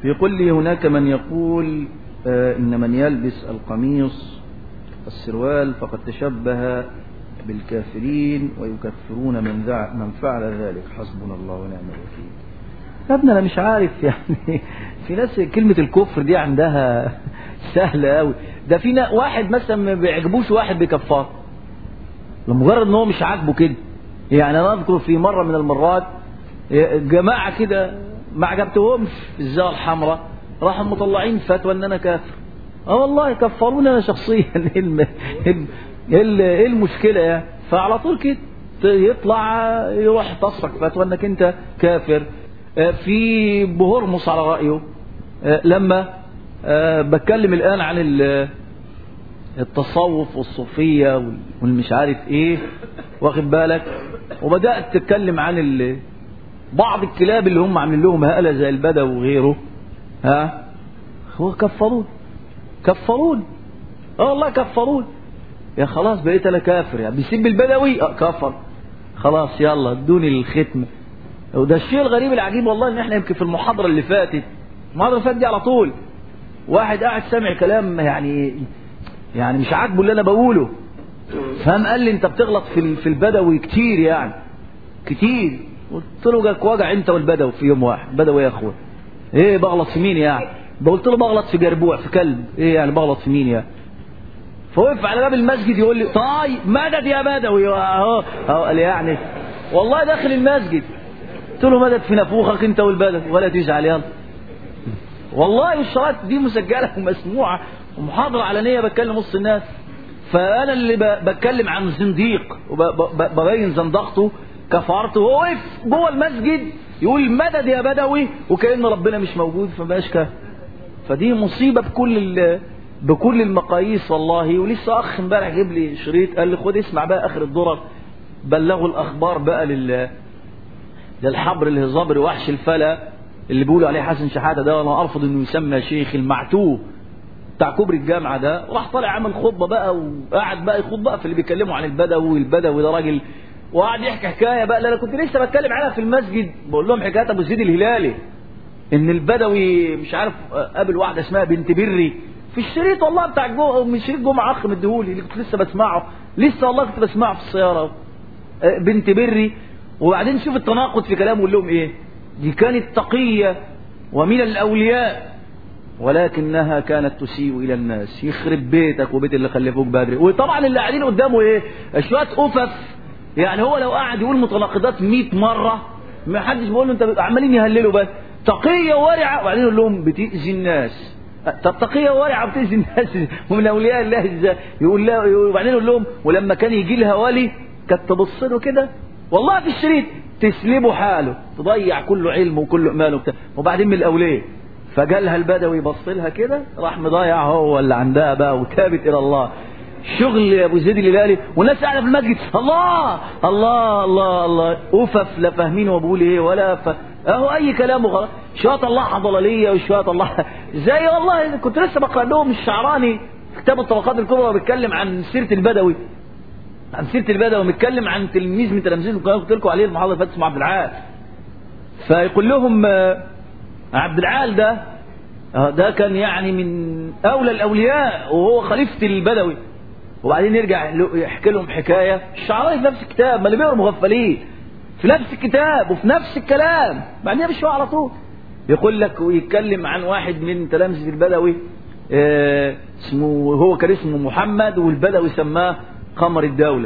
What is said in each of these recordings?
يقول لي هناك من يقول آه إن من يلبس القميص السروال فقد تشبه بالكافرين ويكفرون من, ذع من فعل ذلك حسبنا الله ونعم الوكيل يا ابني انا مش عارف يعني في ناس كلمة الكفر دي عندها سهلة قوي ده في نا- واحد مثلا ما بيعجبوش واحد بيكفر لمجرد ان هو مش عاجبه كده يعني انا اذكر في مرة من المرات جماعة كده ما عجبتهمش في الزاوية الحمراء راحوا مطلعين فتوى ان انا كافر اه والله كفروني انا شخصيا ايه الم- ايه ال- ايه المشكلة يعني فعلى طول كده يطلع يروح تصرك فتوى انك انت كافر آه، في بهرمس على رأيه آه، لما آه، بتكلم الآن عن ال- التصوف والصوفية وال- والمش عارف ايه واخد بالك وبدأت تتكلم عن ال- بعض الكلاب اللي هم عاملين لهم هالة زي البدو وغيره ها هو كفرون كفرون اه والله كفرون يا خلاص بقيت انا كافر يعني بيسيب البدوي اه كفر خلاص يلا ادوني الختم وده الشيء الغريب العجيب والله ان احنا يمكن في المحاضره اللي فاتت المحاضره اللي فاتت دي على طول واحد قاعد سامع كلام يعني يعني مش عاجبه اللي انا بقوله فقام قال لي انت بتغلط في ال- في البدوي كتير يعني كتير قلت له جاك وجع انت والبدوي في يوم واحد بدوي يا اخويا ايه بغلط في مين يعني قلت له بغلط في جربوع في كلب ايه يعني بغلط في مين يعني فوقف على باب المسجد يقول لي طيب مدد يا بدوي اهو اهو قال لي يعني والله داخل المسجد قلت له مدد في نافوخك انت والبدوي ولا تزعل يلا والله الشرايط دي مسجله ومسموعه ومحاضره علنيه بتكلم وسط الناس فانا اللي ب- بتكلم عن زنديق وببين زندقته كفرته وهو واقف جوه المسجد يقول مدد يا بدوي وكأن ربنا مش موجود فمبقاش كافر فدي مصيبة بكل ال- بكل المقاييس والله ولسه أخ امبارح جيب لي شريط قال لي خد اسمع بقى آخر الدرر بلغوا الأخبار بقى لل للحبر الهزابري وحش الفلا اللي بيقولوا عليه حسن شحاتة ده وأنا أرفض إنه يسمى شيخ المعتوه بتاع كوبري الجامعة ده وراح طالع عمل خطبة بقى وقعد بقى يخوض بقى في اللي بيتكلموا عن البدوي البدوي ده راجل وقعد يحكي حكاية بقى اللي أنا كنت لسه بتكلم عنها في المسجد بقول لهم حكاية أبو زيد الهلالي ان البدوي مش عارف قابل واحده اسمها بنت بري في الشريط والله بتاع جو من شريط جمعه اخ مديهولي اللي كنت لسه بسمعه لسه والله كنت بسمعه في السياره آه، بنت بري وبعدين شوف التناقض في كلامه يقول لهم ايه دي كانت تقيه ومن الاولياء ولكنها كانت تسيء الى الناس يخرب بيتك وبيت اللي خلفوك بدري وطبعا اللي قاعدين قدامه ايه شويه قفف يعني هو لو قاعد يقول متناقضات 100 مره ما حدش بيقول له انت عمالين يهللوا بس تقيه ورعه وبعدين يقول لهم بتاذي الناس طب تقيه ورعه بتاذي الناس ومن اولياء الله ازاي يقول لا وبعدين يقول لهم ولما كان يجي لها ولي كانت تبص له كده والله في الشريط تسلبه حاله تضيع كله علمه وكله ماله وبتاع وبعدين من الاولياء فجالها البدوي بص لها كده راح مضيع هو اللي عندها بقى وتابت الى الله شغل يا ابو زيد الهلالي والناس قاعده في المسجد الله الله الله الله اوفف لا فاهمين هو بيقول ايه ولا ف... اهو اي كلام وخلاص شويه طلعها ضلاليه وشويه طلعها زي والله كنت لسه بقرا لهم الشعراني كتاب الطبقات الكبرى بيتكلم عن سيره البدوي عن سيره البدوي بيتكلم عن تلميذ من تلاميذ اللي قلت لكم عليه المحاضره اللي فاتت اسمه عبد العال فيقول لهم آه، عبد العال ده آه، ده كان يعني من اولى الاولياء وهو خليفه البدوي وبعدين يرجع له- يحكي لهم حكايه الشعراوي في نفس الكتاب ما اللي بيقروا مغفلين في نفس الكتاب وفي نفس الكلام بعدين بشويه على طول يقول لك ويتكلم عن واحد من تلامذه البدوي آه، اسمه هو كان اسمه محمد والبدوي سماه قمر الدوله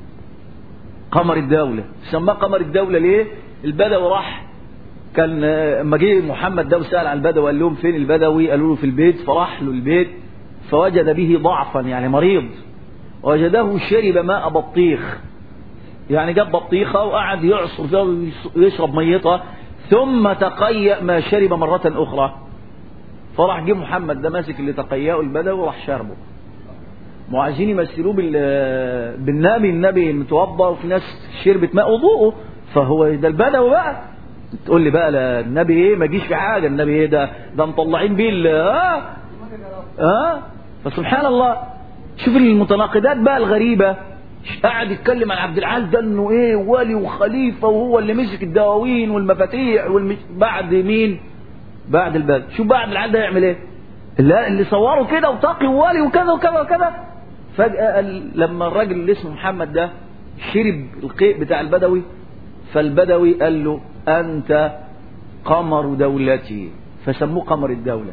قمر الدوله سماه قمر الدوله ليه البدوي راح كان آه، اما جه محمد ده وسال عن البدوي قال لهم فين البدوي قالوا له في البيت فراح له البيت فوجد به ضعفا يعني مريض وجده شرب ماء بطيخ يعني جاب بطيخة وقعد يعصر فيها ويشرب ميتها ثم تقيأ ما شرب مرة أخرى فراح جه محمد ده ماسك اللي تقيأه البدوي وراح شربه ما عايزين يمثلوه بال- بالنبي النبي متوضا وفي ناس شربت ماء وضوءه فهو ده البدوي بقى تقول لي بقى لا النبي ايه ما جيش في حاجه النبي ايه ده ده مطلعين بيه ال- اه اه فسبحان الله شوف المتناقضات بقى الغريبه قاعد يتكلم عن عبد العال ده انه ايه ولي وخليفه وهو اللي مسك الدواوين والمفاتيح والمش... بعد مين بعد البدوي شوف بعد العيال ده يعمل ايه اللي, اللي صوروا كده وتقي وولي وكذا وكذا وكذا فجأة قال لما الراجل اللي اسمه محمد ده شرب القيء بتاع البدوي فالبدوي قال له أنت قمر دولتي فسموه قمر الدولة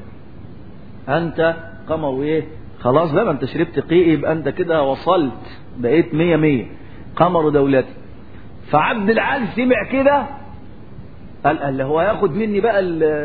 أنت قمر إيه خلاص بقى ما أنت شربت قيء يبقى أنت كده وصلت بقيت مية مية قمر دولتي فعبد العال سمع كده قال قال هو هياخد مني بقى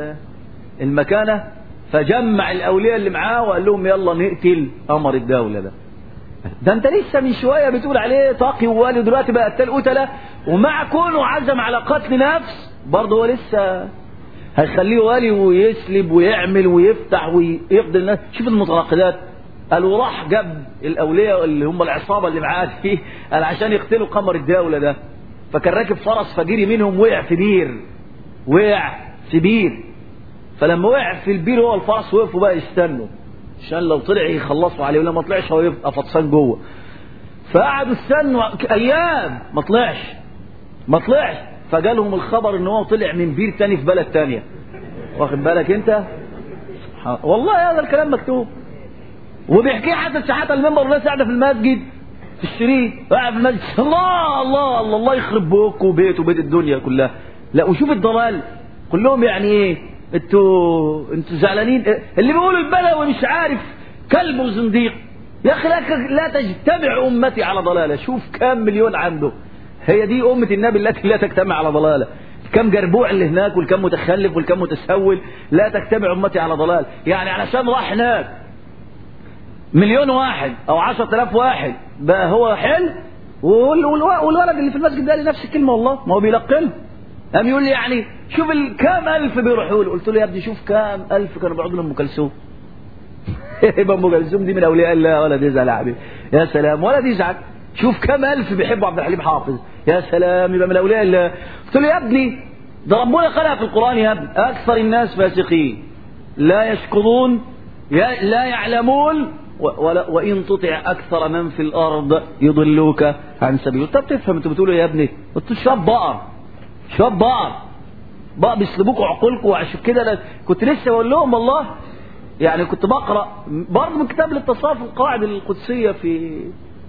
المكانة فجمع الأولياء اللي معاه وقال لهم يلا نقتل قمر الدولة ده ده انت لسه من شوية بتقول عليه طاقي ووالي ودلوقتي بقى قتال قتلة ومع كونه عزم على قتل نفس برضه هو لسه هيخليه والي ويسلب ويعمل ويفتح ويقضي الناس شوف المتناقضات قال وراح جاب الاولياء اللي هم العصابه اللي معاه دي قال عشان يقتلوا قمر الدوله ده فكان راكب فرس فجري منهم وقع في بير وقع في بير فلما وقع في البير هو الفرس وقفوا بقى يستنوا عشان لو طلع يخلصوا عليه ولما طلعش هو يبقى فطسان جوه فقعدوا استنوا ايام ما طلعش ما طلعش فجالهم الخبر ان هو طلع من بير تاني في بلد تانية واخد بالك انت والله هذا الكلام مكتوب وبيحكيه حسن شحاته المنبر والناس قاعده في المسجد في الشريط قاعد في المسجد الله الله الله الله يخرب بوك وبيت وبيت الدنيا كلها لا وشوف الضلال كلهم يعني ايه انتوا انتوا زعلانين اللي بيقولوا البلوي مش عارف كلب وزنديق يا اخي لا, لا تجتمع امتي على ضلاله شوف كام مليون عنده هي دي امه النبي التي لا تجتمع على ضلاله كم جربوع اللي هناك والكم متخلف والكم متسول لا تجتمع امتي على ضلال يعني علشان راح هناك مليون واحد او عشرة الاف واحد بقى هو حل والولد اللي في المسجد ده نفس الكلمه والله ما هو بيلقن قام يقول لي يعني شوف كام الف بيروحوا له قلت له يا ابني شوف كام الف كانوا بيقعدوا لام كلثوم يبقى ام كلثوم دي من اولياء الله ولا تزعل يا حبيبي يا سلام ولا تزعل شوف كام الف بيحبوا عبد الحليم حافظ يا سلام يبقى من اولياء الله قلت له يا ابني ده ربنا قالها في القران يا ابني اكثر الناس فاسقين لا يشكرون لا يعلمون وإن تطع أكثر من في الأرض يضلوك عن سبيل طب تفهم أنتوا بتقولوا يا ابني أنتوا شباب بقر شباب بقر بقى بيسلبوكوا عقولكم وعشان كده كنت لسه بقول لهم والله يعني كنت بقرا برضه من كتاب التصاف القواعد القدسيه في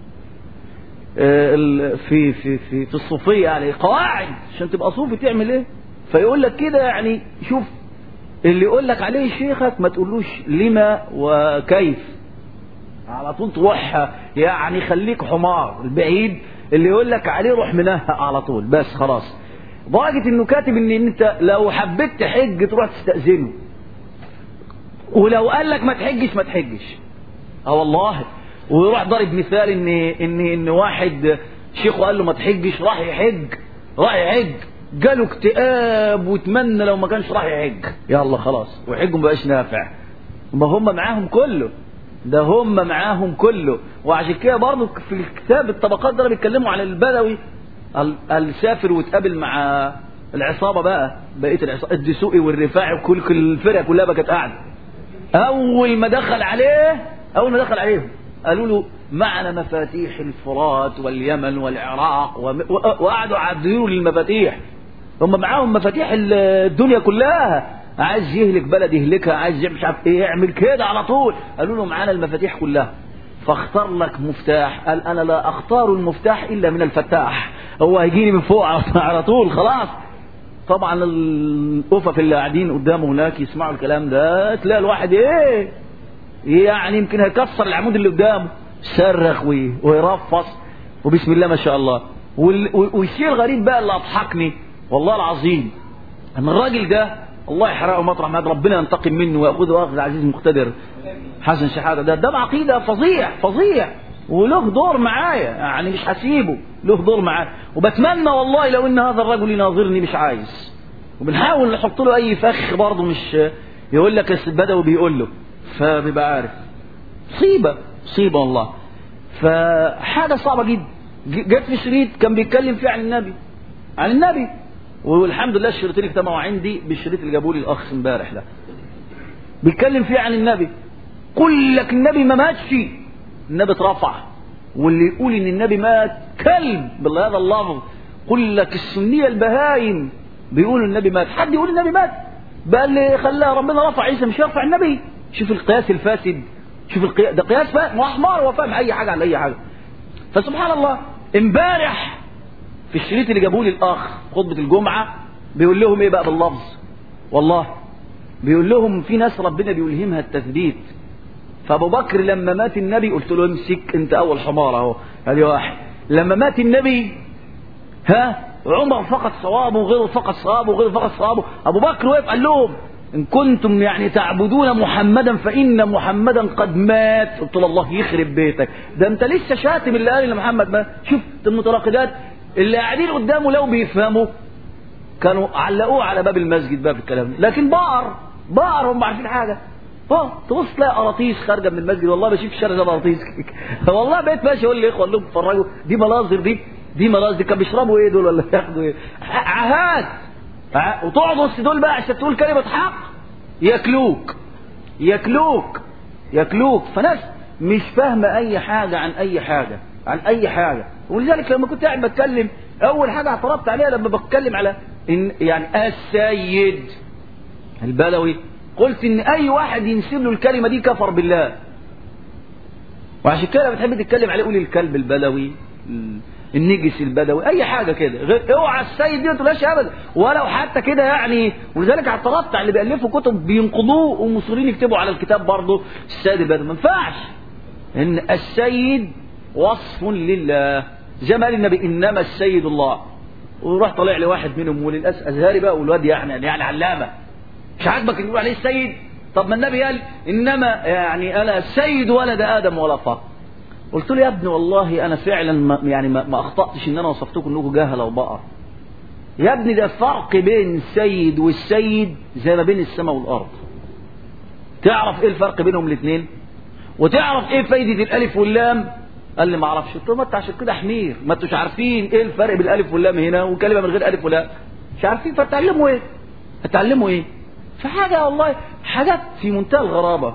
في في في في الصوفيه يعني قواعد عشان تبقى صوفي تعمل ايه فيقول لك كده يعني شوف اللي يقول لك عليه شيخك ما تقولوش لما وكيف على طول تروح يعني خليك حمار البعيد اللي يقول لك عليه روح منهق على طول بس خلاص درجة انه كاتب ان انت لو حبيت تحج تروح تستأذنه ولو قال لك ما تحجش ما تحجش اه والله ويروح ضارب مثال ان ان ان واحد شيخه قال له ما تحجش راح يحج راح يحج جاله اكتئاب وتمنى لو ما كانش راح يحج يلا خلاص وحجه ما بقاش نافع ما هم معاهم كله ده هم معاهم كله وعشان كده برضه في الكتاب الطبقات ده بيتكلموا عن البدوي السافر وتقابل مع العصابة بقى بقية العصابة الدسوقي والرفاعي وكل كل الفرقة كلها بقت قاعدة أول ما دخل عليه أول ما دخل عليهم قالوا له معنا مفاتيح الفرات واليمن والعراق وقعدوا عدوا للمفاتيح هم معاهم مفاتيح الدنيا كلها عايز يهلك بلد يهلكها عايز مش عارف ايه يعمل كده على طول قالوا له معانا المفاتيح كلها فاختار لك مفتاح قال انا لا اختار المفتاح الا من الفتاح هو هيجيني من فوق على طول خلاص طبعا الأفف اللي قاعدين قدامه هناك يسمعوا الكلام ده تلاقي الواحد ايه يعني يمكن هيكسر العمود اللي قدامه يصرخ ويرفص وبسم الله ما شاء الله والشيء الغريب بقى اللي اضحكني والله العظيم ان الراجل ده الله يحرقه مطرح ما ربنا ينتقم منه وياخذه اخذ عزيز مقتدر حسن شحاته ده ده بعقيده فظيع فظيع وله دور معايا يعني مش هسيبه له دور معايا وبتمنى والله لو ان هذا الرجل يناظرني مش عايز وبنحاول نحط له اي فخ برضه مش يقول لك البدوي بيقول له فبيبقى عارف مصيبه مصيبه والله فحاجه صعبه جدا جت في شريط كان بيتكلم فيه عن النبي عن النبي والحمد لله الشريطين اجتمعوا عندي بالشريط اللي جابوا لي الاخ امبارح ده بيتكلم فيه عن النبي قل لك النبي ما ماتش النبي اترفع واللي يقول ان النبي مات كلب بهذا اللفظ قل لك السنيه البهايم بيقولوا النبي مات حد يقول النبي مات بقى اللي خلاه ربنا رفع عيسى مش يرفع النبي شوف القياس الفاسد شوف القياس ده قياس فاسد وحمار هو فاهم اي حاجه على اي حاجه فسبحان الله امبارح في الشريط اللي جابوه لي الاخ خطبه الجمعه بيقول لهم ايه بقى باللفظ والله بيقول لهم في ناس ربنا بيلهمها التثبيت فابو بكر لما مات النبي قلت له امسك انت اول حمار اهو ادي واحد لما مات النبي ها عمر فقد صوابه وغيره فقد صوابه وغيره فقد صوابه ابو بكر وقف قال لهم ان كنتم يعني تعبدون محمدا فان محمدا قد مات قلت له الله يخرب بيتك ده انت لسه شاتم اللي قال ان محمد مات شوف المتراقدات اللي قاعدين قدامه لو بيفهموا كانوا علقوه على باب المسجد باب الكلام ده لكن بقر بقر هم عارفين حاجه اه تبص تلاقي قراطيس خارجه من المسجد والله بشوف في الشارع ده قراطيس والله بقيت ماشي اقول لاخوه اقول لهم اتفرجوا دي مناظر دي دي مناظر دي كانوا بيشربوا ايه دول ولا ياخدوا ايه عهات ع- وتقعد وسط دول بقى عشان تقول كلمه حق ياكلوك ياكلوك ياكلوك فناس مش فاهمه اي حاجه عن اي حاجه عن اي حاجه ولذلك لما كنت قاعد بتكلم اول حاجه اعترضت عليها لما بتكلم على إن يعني السيد البدوي قلت ان اي واحد ينسب له الكلمه دي كفر بالله وعشان كده بتحب تتكلم عليه قول الكلب البدوي النجس البدوي اي حاجه كده غير اوعى السيد دي ما تقولهاش ابدا ولو حتى كده يعني ولذلك اعترضت على اللي بيالفوا كتب بينقضوه ومصرين يكتبوا على الكتاب برضه السيد البدوي ما ينفعش ان السيد وصف لله زي ما قال النبي انما السيد الله وراح طالع لي واحد منهم وللاسف ازهري بقى والواد يعني يعني علامه مش عاجبك ان يقول عليه السيد طب ما النبي قال انما يعني انا سيد ولد ادم ولا فقر قلت له يا ابني والله انا فعلا ما يعني ما, ما اخطاتش ان انا وصفتكم انكم جهله وبقر يا ابني ده فرق بين السيد والسيد زي ما بين السماء والارض تعرف ايه الفرق بينهم الاثنين وتعرف ايه فايده الالف واللام قال لي ما اعرفش قلت له ما انت عشان كده حمير ما انتوش عارفين ايه الفرق بين الالف واللام هنا وكلمه من غير الف ولام مش عارفين فتعلموا ايه هتعلموا ايه فحاجه والله حاجات في منتهى الغرابه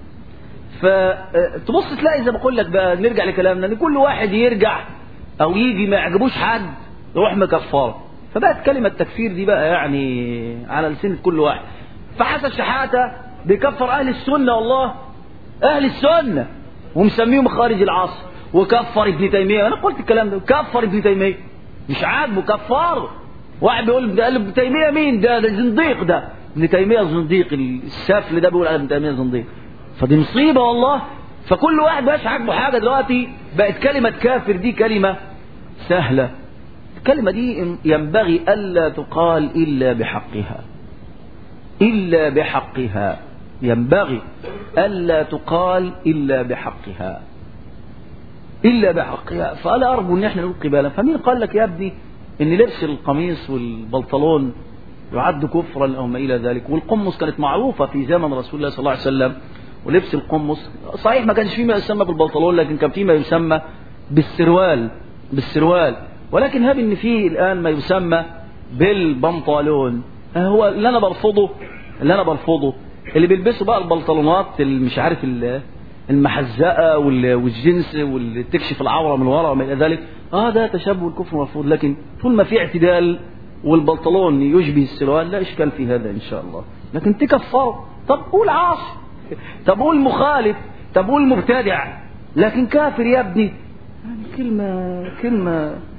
فتبص تلاقي زي ما بقول لك بقى نرجع لكلامنا ان كل واحد يرجع او يجي ما يعجبوش حد يروح مكفره فبقت كلمه تكفير دي بقى يعني على لسان كل واحد فحسن شحاته بيكفر اهل السنه والله اهل السنه ومسميهم خارج العصر وكفر ابن تيميه انا قلت الكلام ده كفر ابن تيميه مش عاجبه كفار واحد بيقول ده قال ابن تيميه مين ده ده زنديق ده ابن تيميه زنديق السفل ده بيقول على ابن تيميه زنديق فدي مصيبه والله فكل واحد بقاش عاجبه حاجه دلوقتي بقت كلمه كافر دي كلمه سهله الكلمه دي ينبغي الا تقال الا بحقها الا بحقها ينبغي الا تقال الا بحقها الا بحقها فانا ارجو ان احنا نلقي بالا فمين قال لك يا ابني ان لبس القميص والبنطلون يعد كفرا او ما الى ذلك والقمص كانت معروفه في زمن رسول الله صلى الله عليه وسلم ولبس القمص صحيح ما كانش فيه ما يسمى بالبنطلون لكن كان فيه ما يسمى بالسروال بالسروال ولكن هاب ان فيه الان ما يسمى بالبنطلون هو اللي انا برفضه اللي انا برفضه اللي بيلبسوا بقى البنطلونات اللي مش عارف المحزقه والجنس واللي تكشف العوره من ورا وما الى ذلك اه ده تشبه الكفر مرفوض لكن طول ما في اعتدال والبنطلون يشبه السروال لا اشكال في هذا ان شاء الله لكن تكفروا طب قول عاصي طب قول مخالف طب قول مبتدع لكن كافر يا ابني يعني كلمه كلمه